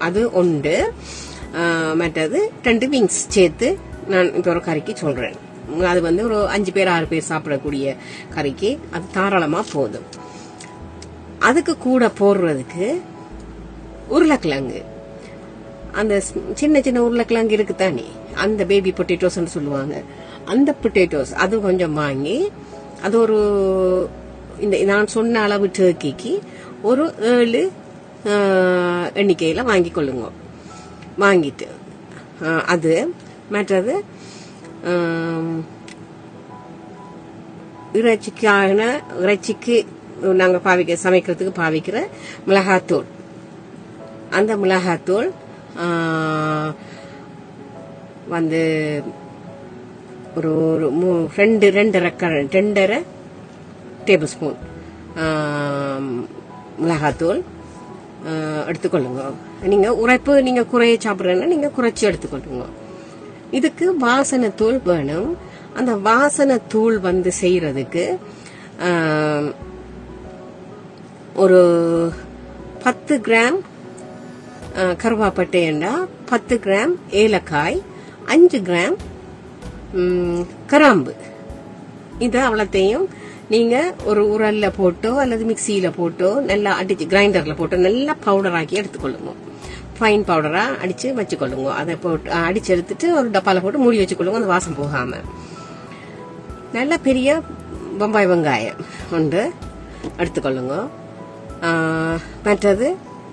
அது உண்டு ஆஹ் மற்றது ரெண்டு விங்ஸ் சேர்த்து நான் இப்போ ஒரு கறிக்கு சொல்றேன் அது வந்து ஒரு அஞ்சு பேர் ஆறு பேர் சாப்பிடக்கூடிய கறிக்கு அது தாராளமா போதும் அதுக்கு கூட போடுறதுக்கு உருளைக்கிழங்கு அந்த ஸ்- சின்ன சின்ன உருளைக்கிழங்கு இருக்கு தானே அந்த பேபி பொட்டேட்டோஸ்னு சொல்லுவாங்க அந்த பொட்டேட்டோஸ் அது கொஞ்சம் வாங்கி அது ஒரு இந்த நான் சொன்ன அளவு டர்க்கிக்கு ஒரு ஏழு ஆஹ், எண்ணிக்கையில வாங்கி கொள்ளுங்க வாங்கிட்டு ஆஹ், அது மற்றது ஆம், இறைச்சிக்கான இறைச்சிக்கு நாங்க பாவிக்க சமைக்கிறதுக்கு பாவிக்கிற மிளகாத்தூள் அந்த மிளகாத்தூள் ஆ, வந்து ஒரு ஒரு மூ- ரெண்டு ரெண்டரை க- ரெண்டரை டேபிள் ஸ்பூன் மிளகாத்தூள் ஆ, எடுத்துக்கொள்ளுங்க நீங்க உரைப்பு நீங்க குறைய சாப்பிட்றேன்னா நீங்க குறைச்சி எடுத்துக்கொள்ளுங்க இதுக்கு வாசனை தூள் வேணும் அந்த வாசனை தூள் வந்து செய்யறதுக்கு ஆம், ஒரு பத்து கிராம் அஹ், கருவாப்பட்டையண்டா பத்து கிராம் ஏலக்காய் அஞ்சு கிராம் ம், கிராம்பு இது அவ்வளோத்தையும் நீங்க ஒரு உரல்ல போட்டோ அல்லது மிக்சியில போட்டோ நல்லா அடிச்சு கிரைண்டர்ல போட்டோ நல்லா பவுடர் ஆக்கி எடுத்துக்கொள்ளுங்க ஃபைன் பவுடரா அடிச்சு வச்சுக்கொள்ளுங்க அதை போட்டு அஹ், அடிச்சு எடுத்துட்டு ஒரு டப்பால போட்டு மூடி வச்சுக்கொள்ளுங்க அந்த வாசம் போகாம நல்ல பெரிய பம்பாய் வெங்காயம் உண்டு எடுத்துக்கொள்ளுங்க ஆஹ், மற்றது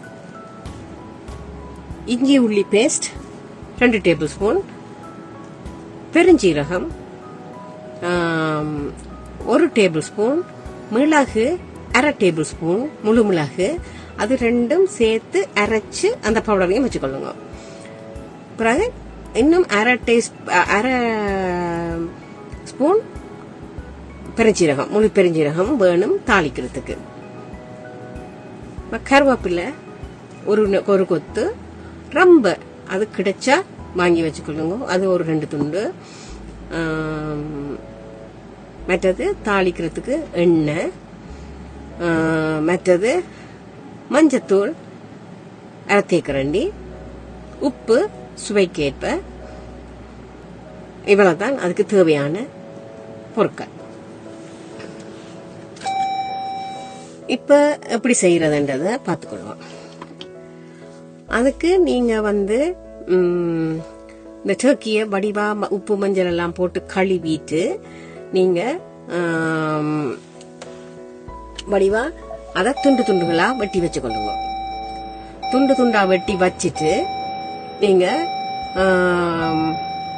இஞ்சி உள்ளி பேஸ்ட் ரெண்டு டேபிள் ஸ்பூன் பெருஞ்சீரகம் ஆம், ஒரு டேபிள் ஸ்பூன் மிளகு அரை டேபிள் ஸ்பூன் முழு மிளகு அது ரெண்டும் சேர்த்து அரைச்சு அந்த பவுடரையும் வச்சுக்கொள்ளுங்க பிறகு இன்னும் அரை டேஸ்ட் அரை ஸ்பூன் பெருஞ்சீரகம் முழு பெருஞ்சீரகம் வேணும் தாளிக்கிறதுக்கு இப்ப கருவேப்பிலை ஒரு நெ- ஒரு கொத்து ரொம்ப அது கிடைச்சா வாங்கி வச்சுக்கொள்ளுங்க அது ஒரு ரெண்டு துண்டு ஆம், மற்றது தாளிக்கிறதுக்கு எண்ணெய் ஆ, மற்றது மஞ்சத்தூள் அரை தேக்கரண்டி உப்பு சுவைக்கேற்ப இவ்வளவுதான் அதுக்கு தேவையான பொருட்கள் இப்ப எப்படி செய்யறதுன்றத பார்த்துக்கொள்வோம் அதுக்கு நீங்க வந்து ம், இந்த டர்க்கிய வடிவா ம- உப்பு மஞ்சள் எல்லாம் போட்டு கழுவிட்டு நீங்க ஆம், வடிவா அதை துண்டு துண்டுகளா வெட்டி வச்சுக்கொள்ளுங்க துண்டு துண்டா வெட்டி வச்சிட்டு நீங்க ஆம்,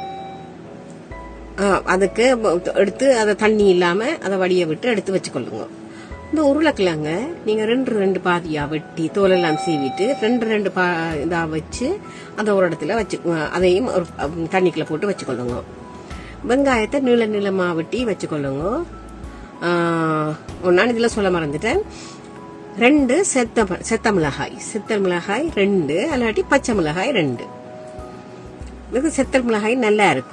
ஆ, அதுக்கு எடுத்து அதை தண்ணி இல்லாம அதை வடிய விட்டு எடுத்து வச்சுக்கொள்ளுங்க இந்த உருளைக்கிழங்க நீங்க ரெண்டு ரெண்டு பாதியா வெட்டி தோலெல்லாம் சீவிட்டு ரெண்டு ரெண்டு பா இதா வச்சு அதை ஒரு இடத்துல வச்சு அதையும் ஒரு அம், தண்ணிக்குள்ள போட்டு வச்சுக்கொள்ளுங்க வெங்காயத்தை நீள நீளமா வெட்டி வச்சுக்கொள்ளுங்க ஆ, நான் இதுல சொல்ல மறந்துட்டேன் ரெண்டு செத்த ம- செத்த மிளகாய் செத்த மிளகாய் ரெண்டு அல்லாட்டி பச்சை மிளகாய் ரெண்டு இது செத்த மிளகாய் நல்லா இருக்கும்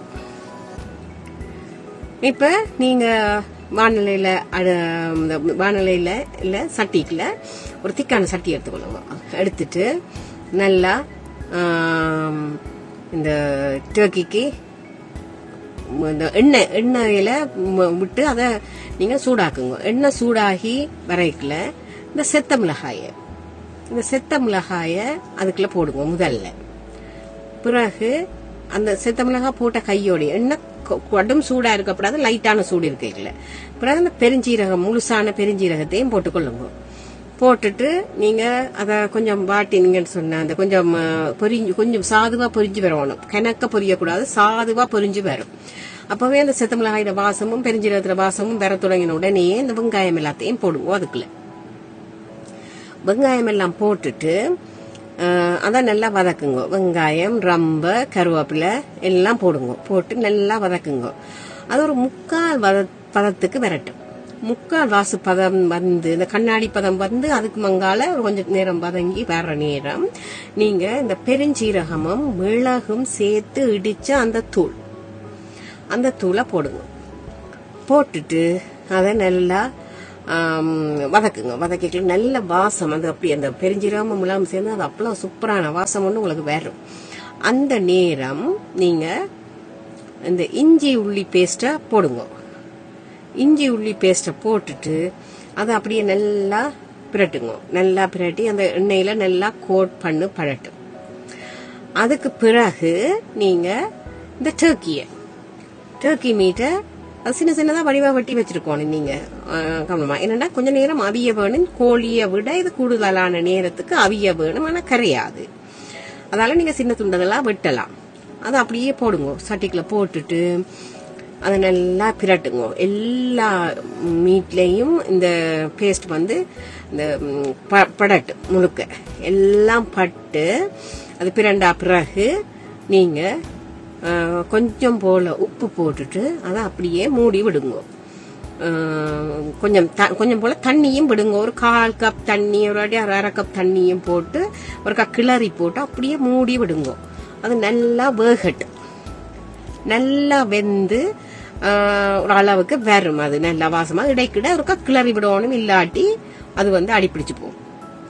இப்ப நீங்க வானிலையில அட- இந்த வானிலையில இல்ல சட்டிக்குள்ள ஒரு திக்கான சட்டி எடுத்துக்கொள்ளுங்க எடுத்துட்டு நல்லா ஆம், இந்த டர்க்கிக்கு இந்த எண்ணெய் எண்ணெயில ம- விட்டு அதை நீங்க சூடாக்குங்க எண்ணெய் சூடாகி வரைக்கல இந்த செத்த மிளகாய இந்த செத்த மிளகாய அதுக்குள்ள போடுங்க முதல்ல பிறகு அந்த செத்த மிளகாய் போட்ட கையோட எண்ணெய் கொ- கடும் சூடா இருக்கக்கூடாது லைட்டான சூடு இருக்கல பிறகு அந்த பெருஞ்சீரகம் முழுசான பெருஞ்சீரகத்தையும் போட்டுக்கொள்ளுங்க போட்டுட்டு நீங்க அத கொஞ்சம் வாட்டினீங்கன்னு சொன்ன அந்த கொஞ்சம் அஹ், பொரிஞ்சு கொஞ்சம் சாதுவா பொரிஞ்சு வரணும் கணக்க பொரியக்கூடாது சாதுவா பொரிஞ்சு வரும் அப்பவே அந்த செத்த மிளகாயோட வாசமும் பெருஞ்சீரகத்துல வாசமும் வர தொடங்கின உடனே இந்த வெங்காயம் எல்லாத்தையும் போடுவோம் அதுக்குள்ள வெங்காயம் எல்லாம் போட்டுட்டு அஹ், அதை நல்லா வதக்குங்க வெங்காயம் ரம்ப கருவேப்பிலை எல்லாம் போடுங்க போட்டு நல்லா வதக்குங்க அது ஒரு முக்கால் வத பதத்துக்கு விரட்டும் முக்கால் வாசு பதம் வந்து இந்த கண்ணாடி பதம் வந்து அதுக்கு மங்கால ஒரு கொஞ்சம் நேரம் வதங்கி வர்ற நேரம் நீங்க இந்த பெருஞ்சீரகமும் மிளகும் சேர்த்து இடிச்ச அந்த தூள் அந்த தூளை போடுங்க போட்டுட்டு அதை நல்லா ஆம், வதக்குங்க வதக்கிட்டு நல்ல வாசம் அது அப்படி அந்த பெருஞ்சீரகம் முலாம் சேர்ந்து அது அவ்வளோ சூப்பரான வாசம் ஒன்று உங்களுக்கு வரும் அந்த நேரம் நீங்க இந்த இஞ்சி உள்ளி பேஸ்ட்டை போடுங்க இஞ்சி உள்ளி பேஸ்ட்டை போட்டுட்டு அதை அப்படியே நல்லா பிரட்டுங்க நல்லா பிரட்டி அந்த எண்ணெயில நல்லா கோட் பண்ணு பழட்டும் அதுக்கு பிறகு நீங்க இந்த டர்க்கியை டர்க்கி மீட்டை அது சின்ன சின்னதா வடிவா வெட்டி வச்சிருக்கோணும் நீங்க அஹ், கவனமா என்னன்னா கொஞ்ச நேரம் அவிய வேணும் கோழியை விட இது கூடுதலான நேரத்துக்கு அவிய வேணும் ஆனா கரையாது அதால நீங்க சின்ன துண்டுகளா வெட்டலாம் அதை அப்படியே போடுங்க சட்டிக்குள்ள போட்டுட்டு அதை நல்லா பிரட்டுங்க எல்லா மீட்லேயும் இந்த பேஸ்ட் வந்து இந்த ம், ப- படட்டு முழுக்க எல்லாம் பட்டு அது பிரண்டா பிறகு நீங்க அஹ், கொஞ்சம் போல உப்பு போட்டுட்டு அதை அப்படியே மூடி விடுங்க அஹ், கொஞ்சம் த- கொஞ்சம் போல தண்ணியும் விடுங்க ஒரு கால் கப் தண்ணி ஒரு அடி அரை அரை கப் தண்ணியும் போட்டு ஒரு கப் கிளறி போட்டு அப்படியே மூடி விடுங்க அது நல்லா வேகட்டும் நல்லா வெந்து ஆஹ், ஒரு அளவுக்கு வரும் அது நல்லா வாசமா இடைக்கிட ஒருக்கா கிளறி விடணும் இல்லாட்டி அது வந்து அடிப்பிடிச்சு போகும்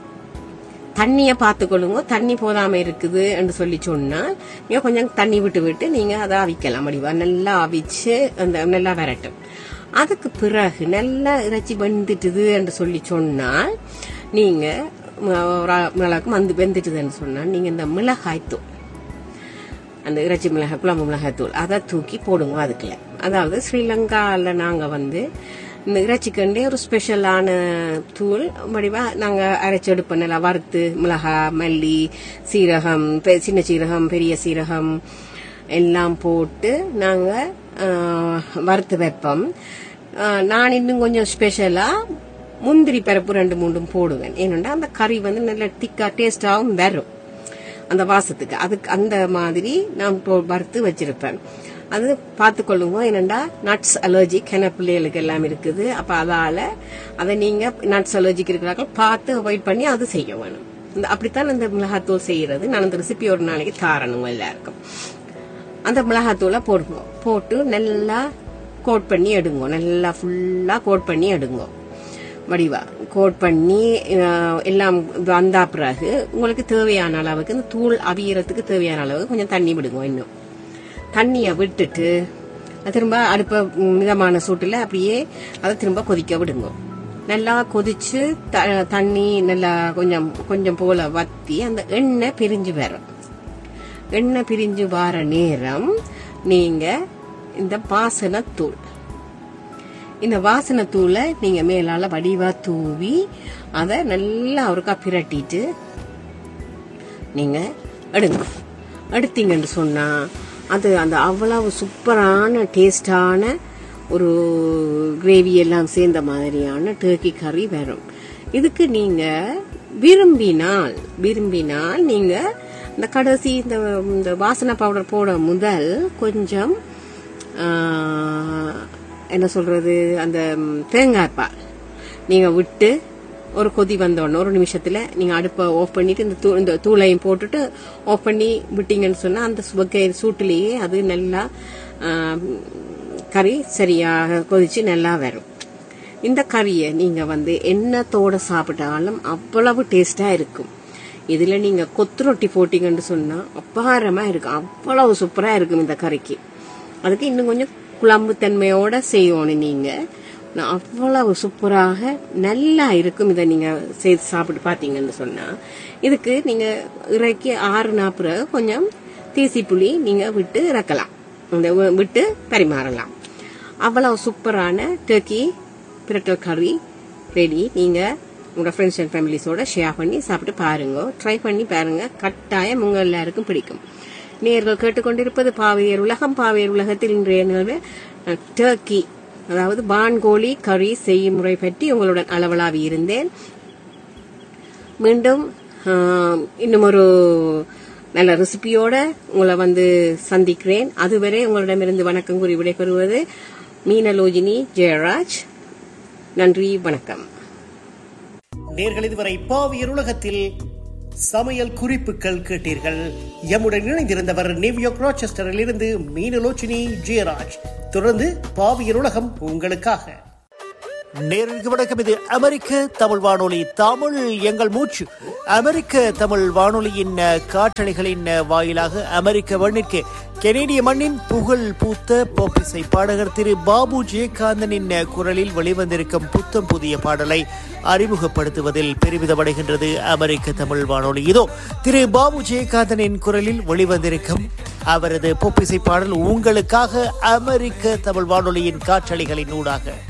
தண்ணிய பார்த்துக்கொள்ளுங்க தண்ணி போதாம இருக்குது என்று சொல்லி சொன்னா நீங்க கொஞ்சம் தண்ணி விட்டு விட்டு நீங்க அதை அவிக்கலாம் முடிவா நல்லா அவிச்சு அந்த நல்லா வரட்டும் அதுக்கு பிறகு நல்லா இறைச்சி வெந்துட்டுது என்று சொல்லி சொன்னால் நீங்க ம- ஒரு மிளகு வந்து வெந்துட்டுதுன்னு சொன்னால் நீங்க இந்த மிளகாய்த்தூள் அந்த இறைச்சி மிளகாய் குழம்பு மிளகாய் தூள் அதை தூக்கி போடுங்க அதுக்குள்ள அதாவது ஸ்ரீலங்கால நாங்க வந்து இந்த இறைச்சிக்கண்டே ஒரு ஸ்பெஷலான தூள் வடிவா நாங்க அரைச்சு எடுப்போம் நல்லா வறுத்து மிளகாய் மல்லி சீரகம் பெ- சின்ன சீரகம் பெரிய சீரகம் எல்லாம் போட்டு நாங்க ஆஹ், வறுத்து வைப்போம் ஆஹ், நான் இன்னும் கொஞ்சம் ஸ்பெஷலா முந்திரி பருப்பு ரெண்டு மூண்டும் போடுவேன் ஏனென்றா அந்த கறி வந்து நல்ல திக்கா டேஸ்டாவும் வரும் அந்த வாசத்துக்கு அதுக்கு அந்த மாதிரி நான் போ- வறுத்து வச்சிருப்பேன் அது பார்த்துக்கொள்ளுங்க என்னண்டா நட்ஸ் அலர்ஜிக் என்ன பிள்ளைகளுக்கு எல்லாம் இருக்குது அப்ப அதால அதை நீங்க நட்ஸ் அலர்ஜிக் இருக்கிறாங்க பார்த்து அவாய்ட் பண்ணி அது செய்ய வேணும் இந்த அப்படித்தான் அந்த மிளகாத்தூள் செய்யறது நான் அந்த ரெசிபி ஒரு நாளைக்கு தாரணும் எல்லாருக்கும் அந்த மிளகாத்தூளை போடுங்க போட்டு நல்லா கோட் பண்ணி எடுங்க நல்லா ஃபுல்லா கோட் பண்ணி எடுங்க வடிவா கோட் பண்ணி அஹ், எல்லாம் வந்தா பிறகு உங்களுக்கு தேவையான அளவுக்கு இந்த தூள் அவியறதுக்கு தேவையான அளவுக்கு கொஞ்சம் தண்ணி விடுங்க இன்னும் தண்ணியை விட்டுட்டு அது திரும்ப அடுப்ப ம், மிதமான சூட்டுல அப்படியே அதை திரும்ப கொதிக்க விடுங்க நல்லா கொதிச்சு த- தண்ணி நல்லா கொஞ்சம் கொஞ்சம் போல வத்தி அந்த எண்ணெய் பிரிஞ்சு வரும் எண்ணெய் பிரிஞ்சு வர நேரம் நீங்க இந்த வாசனை தூள் இந்த வாசனை தூளை நீங்க மேலால வடிவா தூவி அதை நல்லா ஒருக்கா பிரட்டிட்டு நீங்க எடுங்க எடுத்தீங்கன்னு சொன்னா அது அந்த அவ்வளவு சூப்பரான டேஸ்டான ஒரு கிரேவி எல்லாம் சேர்ந்த மாதிரியான டர்க்கி கறி வரும் இதுக்கு நீங்க விரும்பினால் விரும்பினால் நீங்க இந்த கடைசி இந்த இந்த வாசனை பவுடர் போட முதல் கொஞ்சம் ஆஹ், என்ன சொல்றது அந்த ம், தேங்காய் பால் நீங்க விட்டு ஒரு கொதி வந்த உடனே ஒரு நிமிஷத்துல நீங்க அடுப்பை ஆஃப் பண்ணிட்டு இந்த தூ இந்த தூளையும் போட்டுட்டு ஆஃப் பண்ணி விட்டீங்கன்னு சொன்னா அந்த சுவக்கை சூட்டிலேயே அது நல்லா ஆஹ், கறி சரியாக கொதிச்சு நல்லா வரும் இந்த கறியை நீங்க வந்து எண்ணத்தோட சாப்பிட்டாலும் அவ்வளவு டேஸ்டா இருக்கும் இதுல நீங்க கொத்து ரொட்டி போட்டீங்கன்னு சொன்னா அபாரமா இருக்கும் அவ்வளவு சூப்பரா இருக்கும் இந்த கறிக்கு அதுக்கு இன்னும் கொஞ்சம் குழம்பு தன்மையோட செய்யணும் நீங்க நான் அவ்வளவு சூப்பராக நல்லா இருக்கும் இதை நீங்க செய்து சாப்பிட்டு பாத்தீங்கன்னு சொன்னா இதுக்கு நீங்க இறக்கி ஆறு நாப்புற கொஞ்சம் தீசி புளி நீங்க விட்டு இறக்கலாம் இந்த வி- விட்டு பரிமாறலாம் அவ்வளவு சூப்பரான டர்க்கி பிரட்டல் கறி ரெடி நீங்க உங்க ஃப்ரெண்ட்ஸ் அண்ட் ஃபேமிலிஸோட ஷேர் பண்ணி சாப்பிட்டு பாருங்க ட்ரை பண்ணி பாருங்க கட்டாயம் உங்க எல்லாருக்கும் பிடிக்கும் நேர்கள் கேட்டுக்கொண்டிருப்பது பாவையர் உலகம் பாவையர் உலகத்தில் இன்றைய நிகழ்வு அஹ், டர்க்கி அதாவது பான்கோழி கறி செய்யும் முறை பற்றி உங்களுடன் அளவலாவி இருந்தேன் மீண்டும் ஆம், இன்னும் ஒரு நல்ல ரெசிபியோட உங்களை வந்து சந்திக்கிறேன் அதுவரை உங்களிடமிருந்து வணக்கம் கூறி விடைபெறுவது மீனலோஜினி ஜெயராஜ் நன்றி வணக்கம் நேர்கள் இதுவரை பாவியர் உலகத்தில் சமையல் குறிப்புகள் கேட்டீர்கள் எம்முடன் இணைந்திருந்தவர் நியூயார்க் ராச்செஸ்டரில் இருந்து மீனலோச்சினி ஜெயராஜ் தொடர்ந்து பாவியர் உலகம் உங்களுக்காக நேருக்கு வணக்கம் இது அமெரிக்க தமிழ் வானொலி தமிழ் எங்கள் மூச்சு அமெரிக்க தமிழ் வானொலியின் அஹ், காற்றலைகளின் அஹ், வாயிலாக அமெரிக்க மண்ணிற்கு கெனேடிய மண்ணின் புகழ் பூத்த போப்பிசை பாடகர் திரு பாபு ஜெயகாந்தனின் அஹ், குரலில் வெளிவந்திருக்கும் புத்தம் புதிய பாடலை அறிமுகப்படுத்துவதில் பெருமிதமடைகின்றது அமெரிக்க தமிழ் வானொலி இதோ திரு பாபு ஜெயகாந்தனின் குரலில் வெளிவந்திருக்கும் அவரது பொப்பிசை பாடல் உங்களுக்காக அமெரிக்க தமிழ் வானொலியின் காற்றலைகளின் ஊடாக